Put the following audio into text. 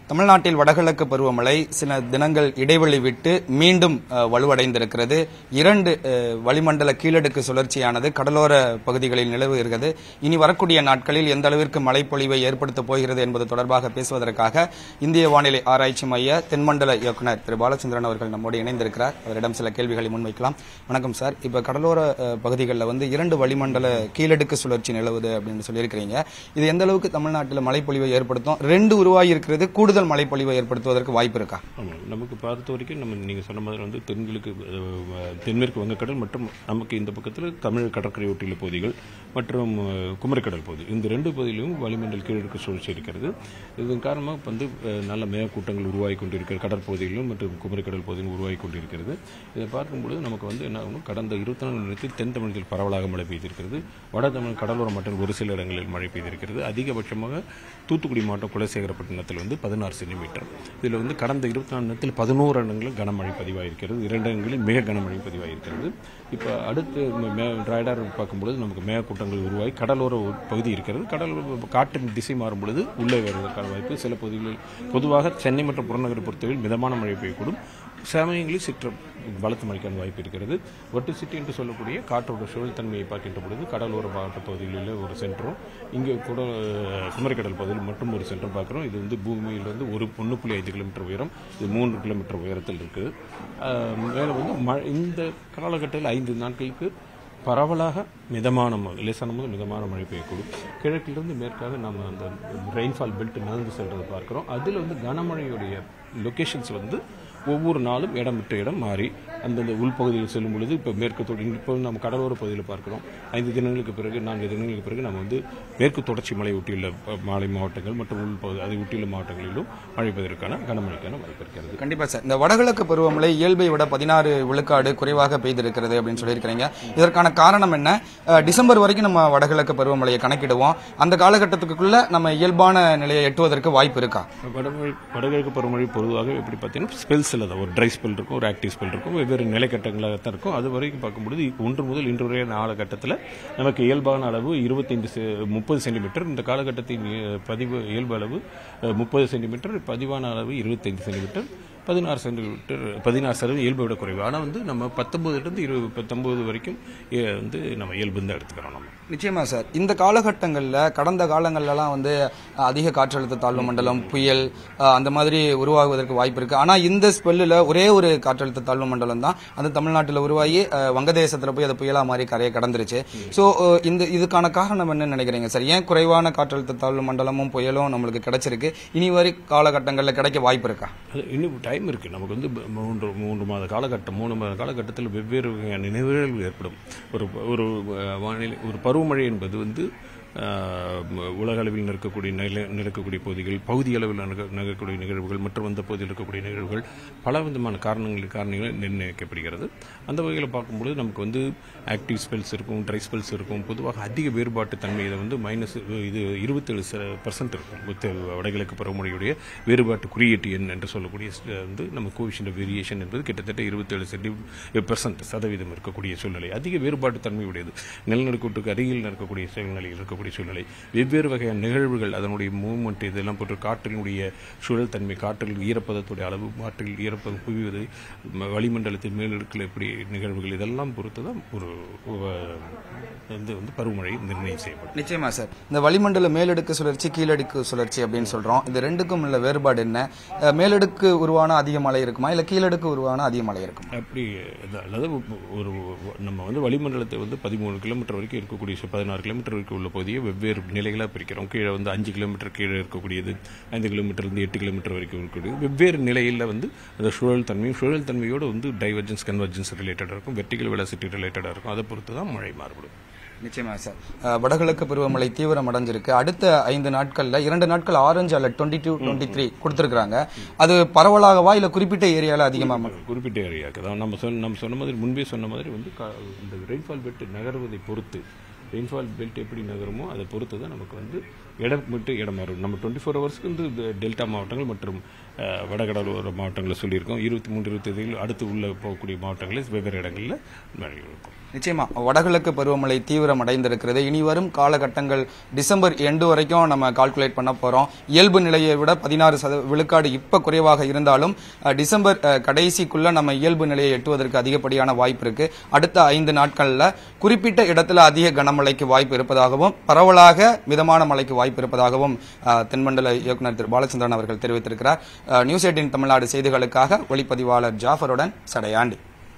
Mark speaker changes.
Speaker 1: தமிழ்நாட்டில் வடகிழக்கு பருவமழை சில தினங்கள் இடைவெளி விட்டு மீண்டும் அஹ், வலுவடைந்திருக்கிறது இரண்டு அஹ், வளிமண்டல கீழடுக்கு சுழற்சியானது கடலோர பகுதிகளில் நிலவுகிறது இனி வரக்கூடிய நாட்களில் எந்த அளவிற்கு மழைப்பொழிவை ஏற்படுத்தப் போகிறது என்பது தொடர்பாக பேசுவதற்காக இந்திய வானிலை ஆராய்ச்சி மைய தென்மண்டல இயக்குனர் திரு பாலச்சந்திரன் அவர்கள் நம்மோடு இணைந்திருக்கிறார் அவரிடம் சில கேள்விகளை முன்வைக்கலாம் வணக்கம் சார் இப்ப கடலோர அஹ், பகுதிகளில் வந்து இரண்டு வளிமண்டல கீழடுக்கு சுழற்சி நிலவுது அப்படின்னு சொல்லியிருக்கிறீங்க இது எந்த அளவுக்கு தமிழ்நாட்டில் மழைப்பொழிவை ஏற்படுத்தும் ரெண்டு உருவாகி இருக்கிறது கூடுதல் மழைப்பொழிவை ஏற்படுத்துவதற்கு வாய்ப்பு இருக்கா
Speaker 2: ஆமாம் நமக்கு பார்த்த வரைக்கும் நம்ம நீங்கள் சொன்ன மாதிரி வந்து தென்கிழக்கு அஹ், தென்மேற்கு வங்கக்கடல் மற்றும் நமக்கு இந்த பக்கத்தில் தமிழ் கடற்கரை ஒட்டியுள்ள பகுதிகள் மற்றும் அஹ், குமரிக்கடல் பகுதி இந்த ரெண்டு பகுதியிலும் வளிமண்டல் கீழடுக்கு சுழற்சி இருக்கிறது இதன் காரணமாக வந்து அஹ், நல்ல மேகக்கூட்டங்கள் உருவாகி கொண்டிருக்கிறது கடற்பகுதிகளிலும் மற்றும் குமரிக்கடல் பகுதியிலும் உருவாகி கொண்டிருக்கிறது இதை பார்க்கும்பொழுது நமக்கு வந்து என்ன ஆகும் கடந்த இருபத்தி நாலு மணி நேரத்தில் தென் தமிழகத்தில் பரவலாக மழை பெய்திருக்கிறது வட தமிழ் கடலோர மற்றும் ஒரு சில இடங்களில் மழை பெய்திருக்கிறது அதிகபட்சமாக தூத்துக்குடி மாவட்டம் குலசேகரப்பட்டினத்தில் வந்து பதினாறு சென்டிமீட்டர் இதில் வந்து கடந்த இருபத்தி நாலு நேரத்தில் பதினோரு இடங்களில் கனமழை பதிவாயிருக்கிறது இரண்டு இடங்களில் மிக கனமழை பதிவாயிருக்கிறது இப்போ அடுத்து ராய்டார் பார்க்கும்பொழுது நமக்கு மேகக்கூட்டங்கள் உருவாகி கடலோர ஒரு பகுதி இருக்கிறது கடல் காற்றின் திசை மாறும் பொழுது உள்ளே வருவதற்கான வாய்ப்பு சில பகுதிகளில் பொதுவாக சென்னை மற்றும் புறநகரை பொறுத்தவரையில் மிதமான மழை பெய்யக்கூடும் சமயங்களில் சிற்ற பலத்த மழைக்கான வாய்ப்பு இருக்கிறது ஒட்டு சிட்டி என்று சொல்லக்கூடிய காற்றோட சுழல் தன்மையை பார்க்கின்ற பொழுது கடலோர மாவட்ட பகுதிகளில் ஒரு சென்றும் இங்கே கூட அஹ், குமரிக்கடல் பகுதியில் மட்டும் ஒரு சென்றும் பார்க்குறோம் இது வந்து பூமியிலிருந்து ஒரு ஒன்று புள்ளி ஐந்து கிலோமீட்டர் உயரம் இது மூன்று கிலோமீட்டர் உயரத்தில் இருக்குது அஹ், மேலே வந்து மழை இந்த காலகட்டத்தில் ஐந்து நாட்களுக்கு பரவலாக மிதமான மழை லேசான முதல் மிதமான மழை பெய்யக்கூடும் கிழக்கிலிருந்து மேற்காக நம்ம அந்த ரெயின்ஃபால் பெல்ட் நகர்ந்து செல்றதை பார்க்குறோம் அதில் வந்து கனமழையுடைய லொகேஷன்ஸ் வந்து ஒவ்வொரு நாளும் இடம் விட்டு இடம் மாறி அந்தந்த உள்பகுதியில் செல்லும் பொழுது இப்போ மேற்கு தொடர்ச்சி இப்போ நம்ம கடலோர பகுதியில் பார்க்கிறோம் ஐந்து தினங்களுக்கு பிறகு நான்கு தினங்களுக்கு பிறகு நம்ம வந்து மேற்கு தொடர்ச்சி மலை ஒட்டியுள்ள அஹ், மாலை மாவட்டங்கள் மற்றும் உள்பகுதி அதை ஒட்டியுள்ள மாவட்டங்களிலும் மழை பெய்வதற்கான கனமழைக்கான வாய்ப்பு இருக்கிறது
Speaker 1: கண்டிப்பா சார் இந்த வடகிழக்கு பருவமழை இயல்பை விட பதினாறு விழுக்காடு குறைவாக பெய்திருக்கிறது அப்படின்னு சொல்லியிருக்கிறீங்க இதற்கான காரணம் என்ன அஹ், டிசம்பர் வரைக்கும் நம்ம வடகிழக்கு பருவமழையை கணக்கிடுவோம் அந்த காலகட்டத்துக்குள்ள நம்ம இயல்பான நிலையை எட்டுவதற்கு வாய்ப்பு இருக்கா
Speaker 2: வடமொழி வடகிழக்கு பருவமழை பொதுவாக எப்படி பார்த்தீங்கன்னா ஸ்பெல்ஸில் தான் ஒரு ட்ரை ஸ்பெல் இருக்கும் ஒரு ஆக்டிவ் ஸ்பெல் இருக்கும் வெவ்வேறு நிலைக்கட்டங்களாக தான் இருக்கும் அது வரைக்கும் பார்க்கும்பொழுது ஒன்று முதல் இன்று வரையான காலகட்டத்தில் நமக்கு இயல்பான அளவு இருபத்தைந்து முப்பது சென்டிமீட்டர் இந்த காலகட்டத்தின் இய- பதிவு இயல்பு அளவு முப்பது சென்டிமீட்டர் பதிவான அளவு இருபத்தைந்து சென்டிமீட்டர் பதினாறு சென்டிமீட்டர் பதினாறு சதவீதம் இயல்பை விட குறைவு ஆனால் வந்து நம்ம பத்தொன்பதுலேருந்து இருபது பத்தொன்பது வரைக்கும் எ- வந்து நம்ம இயல்பு தான் எடுத்துக்கிறோம் நம்ம
Speaker 1: நிச்சயமா சார் இந்த காலகட்டங்களில் கடந்த காலங்கள்லாம் வந்து அஹ், அதிக காற்றழுத்த தாழ்வு மண்டலம் புயல் அஹ், அந்த மாதிரி உருவாகுவதற்கு வாய்ப்பு இருக்கு ஆனா இந்த ஸ்பெல்லில் ஒரே ஒரு காற்றழுத்த தாழ்வு மண்டலம் தான் அது தமிழ்நாட்டில் உருவாகி அஹ், வங்கதேசத்துல போய் அது புயலா மாறி கரையை கடந்துருச்சு ஸோ இந்த இதுக்கான காரணம் என்ன நினைக்கிறீங்க சார் ஏன் குறைவான காற்றழுத்த தாழ்வு மண்டலமும் புயலும் நம்மளுக்கு கிடைச்சிருக்கு இனி வரை காலகட்டங்களில் கிடைக்க வாய்ப்பு இருக்கா
Speaker 2: அது இன்னும் டைம் இருக்குது நமக்கு வந்து ப- மூன்று மூன்று மாத காலகட்டம் மூணு மாத காலகட்டத்தில் வெவ்வேறு வகையான நினைவுகள் ஏற்படும் ஒரு ஒரு அஹ், வானிலை ஒரு பருவமழை என்பது வந்து அஹ், உலக அளவில் நடக்கக்கூடிய நில நடக்கக்கூடிய பகுதிகள் பகுதி அளவில் நடக்க- நடக்கக்கூடிய நிகழ்வுகள் மற்றும் அந்த பகுதியில் இருக்கக்கூடிய நிகழ்வுகள் பல விதமான காரணங்கள் காரணங்கள் நிர்ணயிக்கப்படுகிறது அந்த வகையில் பார்க்கும்பொழுது நமக்கு வந்து ஆக்டிவ் ஸ்பெல்ஸ் இருக்கும் ட்ரை ஸ்பெல்ஸ் இருக்கும் பொதுவாக அதிக வேறுபாட்டு தன்மை இதை வந்து மைனஸ் இது இருபத்தேழு பர்சன்ட் இருக்கும் மொத்த வடகிழக்கு பருவமழையுடைய வேறுபாட்டு குறியீட்டு எண் என்று சொல்லக்கூடிய ஸ்- வந்து நம்ம கோவிஷன் வேரியேஷன் என்பது கிட்டத்தட்ட இருபத்தேழு சென்டி பெர்சன்ட் சதவீதம் இருக்கக்கூடிய சூழ்நிலை அதிக வேறுபாட்டு தன்மையுடையது நிலநடுக்கோட்டுக்கு அருகில் நடக்கக்கூடிய சூழ்நிலையில் இருக்கக்கூடிய சூழ்நிலை வெவ்வேறு வகையான நிகழ்வுகள் அதனுடைய மூவ்மெண்ட் இதெல்லாம் போட்டு காற்றினுடைய சுழல் தன்மை காற்றில் ஈரப்பதத்துடைய அளவு காற்றில் ஈரப்பதம் குவிவது ம- வளிமண்டலத்தின் மேலடுக்கில் எப்படி நிகழ்வுகள் இதெல்லாம் பொறுத்து தான் ஒரு உவ- இது வந்து பருவமழை நிர்ணயம் செய்யப்படும்
Speaker 1: நிச்சயமா சார் இந்த வளிமண்டல மேலடுக்கு சுழற்சி கீழடுக்கு சுழற்சி அப்படின்னு சொல்றோம் இது ரெண்டுக்கும் உள்ள வேறுபாடு என்ன அஹ், மேலடுக்கு உருவான அதிக மழை இருக்குமா இல்ல கீழடுக்கு உருவான அதிக மழை இருக்குமா
Speaker 2: அப்படி இது- அதாவது ஒரு நம்ம வந்து வளிமண்டலத்தை வந்து பதிமூணு கிலோமீட்டர் வரைக்கும் இருக்கக்கூடிய சு- பதினாறு கிலோமீட்டர் வரைக்கும் உள்ள பகுதியை வெவ்வேறு நிலைகளாக பிரிக்கிறோம் கீழே வந்து அஞ்சு கிலோமீட்டர் கீழே இருக்கக்கூடியது ஐந்து கிலோமீட்டர்லேருந்து எட்டு கிலோமீட்டர் வரைக்கும் இருக்கக்கூடியது வெவ்வேறு நிலையில் வந்து அந்த சுழல் தன்மையும் சுழல் தன்மையோடு வந்து டைவர்ஜென்ஸ் கன்வர்ஜென்ஸ் ரிலேட்டடாக இருக்கும் வெர்டிகல் வெலாசிட்டி ரிலேட்டடாக இருக்கும் அதை பொறுத்து தான் மழை மாறுபடும்
Speaker 1: நிச்சயமா சார் அஹ், வடகிழக்கு பருவமழை தீவிரம் அடைஞ்சிருக்கு அடுத்த ஐந்து நாட்கள்ல இரண்டு நாட்கள் orange alert twenty two twenty three கொடுத்துருக்காங்க அது பரவலாகவா இல்ல குறிப்பிட்ட ஏரியால அதிகமா மழை?
Speaker 2: குறிப்பிட்ட ஏரியாவுக்கு தான் நம்ம சொன்ன நம்ம சொன்ன மாதிரி முன்பே சொன்ன மாதிரி வந்து கா- இந்த ரெயின்ஃபால் பெல்ட் நகர்வதை பொறுத்து ரெயின்ஃபால் பெல்ட் எப்படி நகருமோ அதை பொறுத்து தான் நமக்கு வந்து இடம் விட்டு இடம் மாறும் நம்ம டுவெண்ட்டி ஃபோர் ஹவர்ஸ்க்கு வந்து இந்த டெல்டா மாவட்டங்கள் மற்றும் அஹ், வடகடலோர மாவட்டங்களை சொல்லியிருக்கோம் இருபத்தி மூன்று இருபத்தி ஐந்து அடுத்து உள்ள போகக்கூடிய மாவட்டங்களில் வெவ்வேறு இடங்களில் மழை இருக்கும்
Speaker 1: நிச்சயமா வடகிழக்கு பருவமழை தீவிரம் அடைந்திருக்கிறது இனி வரும் காலகட்டங்கள் டிசம்பர் எண்டு வரைக்கும் நம்ம கால்குலேட் பண்ண போறோம் இயல்பு நிலையை விட பதினாறு சத விழுக்காடு இப்ப குறைவாக இருந்தாலும் அஹ், டிசம்பர் அஹ், கடைசிக்குள்ள நம்ம இயல்பு நிலையை எட்டுவதற்கு அதிகப்படியான வாய்ப்பு இருக்கு அடுத்த ஐந்து நாட்கள்ல குறிப்பிட்ட இடத்துல அதிக கனமழைக்கு வாய்ப்பு இருப்பதாகவும் பரவலாக மிதமான மழைக்கு வாய்ப்பு இருப்பதாகவும் அஹ், தென்மண்டல இயக்குநர் திரு பாலச்சந்திரன் அவர்கள் தெரிவித்திருக்கிறார் அஹ், நியூஸ் எயிட்டின் தமிழ்நாடு செய்திகளுக்காக ஒளிப்பதிவாளர் ஜாஃபருடன் சடையாண்டி